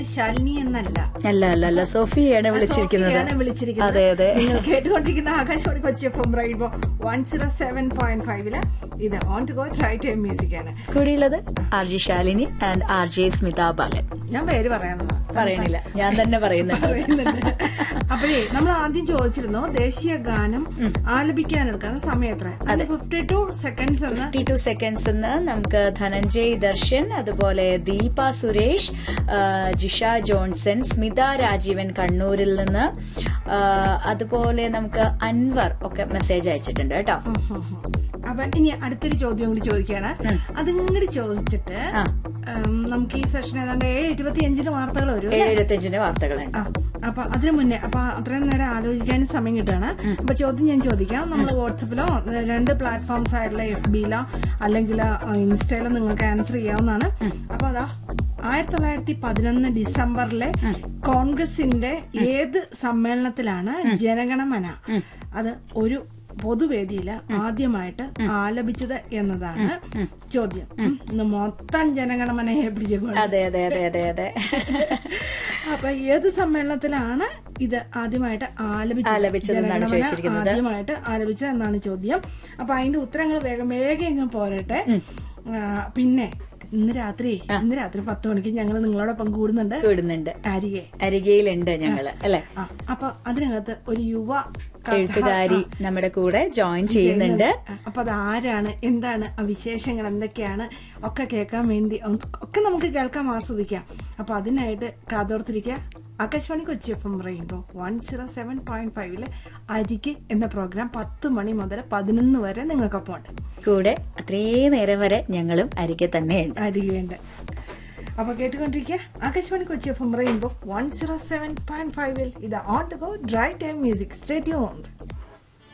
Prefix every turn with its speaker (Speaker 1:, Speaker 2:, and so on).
Speaker 1: ശാലിനി എന്നല്ല
Speaker 2: അല്ല അല്ല അല്ല സോഫിയാണ് വിളിച്ചിരിക്കുന്നത്
Speaker 1: സോഫിയാണ് വിളിച്ചിരിക്കുന്നത്
Speaker 2: അതെ അതെ
Speaker 1: നിങ്ങൾ കേട്ടുകൊണ്ടിരിക്കുന്ന Akashvani Kochi F M rainbow one zero seven point ഫൈവില് ഇത് on the go drive time music ആണ്
Speaker 2: കൂടിയുള്ളത് R J Shalini and R J Smitha Balan
Speaker 1: ഞാൻ പേര് പറയാനുള്ള
Speaker 2: പറയണില്ല ഞാൻ തന്നെ പറയുന്നുണ്ട്
Speaker 1: പറയുന്നുണ്ട് അപ്പോഴേ നമ്മൾ ആദ്യം ചോദിച്ചിരുന്നു ദേശീയ ഗാനം ആലപിക്കാൻ എടുക്കുന്ന സമയം എത്ര അത് ഫിഫ്റ്റി ടു സെക്കൻഡ്സ് എന്ന്
Speaker 2: ഫിഫ്റ്റി ടു സെക്കൻഡ്സ് നമുക്ക് ധനഞ്ജയ് ദർശൻ അതുപോലെ ദീപ സുരേഷ് ആ, ജിഷ ജോൺസൺ സ്മിത രാജീവൻ കണ്ണൂരിൽ നിന്ന് ആ, അതുപോലെ നമുക്ക് അൻവർ ഒക്കെ മെസ്സേജ് അയച്ചിട്ടുണ്ട് കേട്ടോ
Speaker 1: ഉം, ഉം, ഉം. അപ്പൊ ഇനി അടുത്തൊരു ചോദ്യം കൂടി ചോദിക്കുകയാണ് അതിങ്ങോട്ട് ചോദിച്ചിട്ട്
Speaker 2: ആ.
Speaker 1: ഉം, നമുക്ക് ഈ സെഷൻ ഏതാണ്ട് ഏഴ് ഇരുപത്തി അഞ്ചിന് വാർത്തകൾ വരും
Speaker 2: ഏഴ് എഴുപത്തിയഞ്ചിന്റെ വാർത്തകളുണ്ട്
Speaker 1: ആ അപ്പൊ അതിനു മുന്നേ അപ്പൊ അത്രയും നേരം ആലോചിക്കാനും സമയം കിട്ടുകയാണ് അപ്പൊ ചോദ്യം ഞാൻ ചോദിക്കാം നമ്മൾ വാട്സപ്പിലോ രണ്ട് പ്ലാറ്റ്ഫോംസ് ആയിട്ടുള്ള എഫ് ബിയിലോ അല്ലെങ്കിൽ ഇൻസ്റ്റയിലോ നിങ്ങൾക്ക് ആൻസർ ചെയ്യാവുന്നതാണ് അപ്പൊ അതാ ആയിരത്തി തൊള്ളായിരത്തി പതിനൊന്ന് ഡിസംബറിലെ കോൺഗ്രസിന്റെ ഏത് സമ്മേളനത്തിലാണ് ജനഗണമന അത് ഒരു പൊതുവേദിയില് ആദ്യമായിട്ട് ആലപിച്ചത് എന്നതാണ് ചോദ്യം ഉം. ഇന്ന് മൊത്തം ജനഗണമനയെ പിടിച്ചു
Speaker 2: അതെ അതെ അതെ അതെ അതെ
Speaker 1: അപ്പൊ ഏത് സമ്മേളനത്തിലാണ് ഇത് ആദ്യമായിട്ട് ആലപിച്ചത്
Speaker 2: ആലപിച്ചതെന്നാണ്
Speaker 1: ജനഗണമന
Speaker 2: ചോദിച്ചിരിക്കുന്നത്.
Speaker 1: ആദ്യമായിട്ട് ആലപിച്ചത് എന്നാണ് ചോദ്യം അപ്പൊ അതിന്റെ ഉത്തരങ്ങൾ വേഗം വേഗം ഇങ്ങ് പോരട്ടെ ആ, പിന്നെ ഇന്ന് രാത്രി ഇന്ന് രാത്രി പത്ത് മണിക്ക് ഞങ്ങൾ നിങ്ങളോടൊപ്പം കൂടുന്നുണ്ട്
Speaker 2: കൂടുന്നുണ്ട്
Speaker 1: അരികെ
Speaker 2: അരികയിലുണ്ട് ഞങ്ങള് അല്ലെ
Speaker 1: ആ അപ്പൊ അതിനകത്ത് ഒരു യുവ കഥ-
Speaker 2: എഴുത്തുകാരി നമ്മുടെ കൂടെ ജോയിൻ ചെയ്യുന്നുണ്ട്
Speaker 1: ആ, അപ്പൊ അത് ആരാണ് എന്താണ് ആ വിശേഷങ്ങൾ എന്തൊക്കെയാണ് ഒക്കെ കേൾക്കാൻ വേണ്ടി ഒന്ന് ഒക്കെ നമുക്ക് കേൾക്കാം ആസ്വദിക്കാം അപ്പൊ അതിനായിട്ട് കാതോർത്തിരിക്കുക Akashvani Kochi F M rainbow one zero seven point ഫൈവില് അരികെ എന്ന പ്രോഗ്രാം പത്ത് മണി മുതൽ പതിനൊന്ന് വരെ നിങ്ങൾക്കൊപ്പം ഉണ്ട്
Speaker 2: കൂടെ അത്രയും നേരം വരെ ഞങ്ങളും അരികെ തന്നെയുണ്ട്
Speaker 1: അരികേണ്ട അപ്പൊ കേട്ടുകൊണ്ടിരിക്കുക Akashvani Kochi F M rainbow one zero seven point ഫൈവിൽ ഇത് on the go drive time music stay യൂണ്ട്